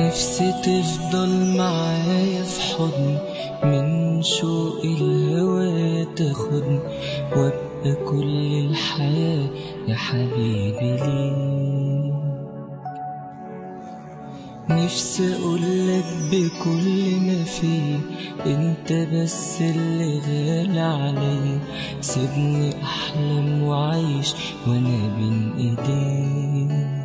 نفسي تفضل معايا في حضني من شوق الهوى تاخدني وابقى كل الحياة يا حبيبي ليك نفسي اقولك بكل ما فيه انت بس اللي غالي عليا سيبني احلم وعيش وانا بين ايديك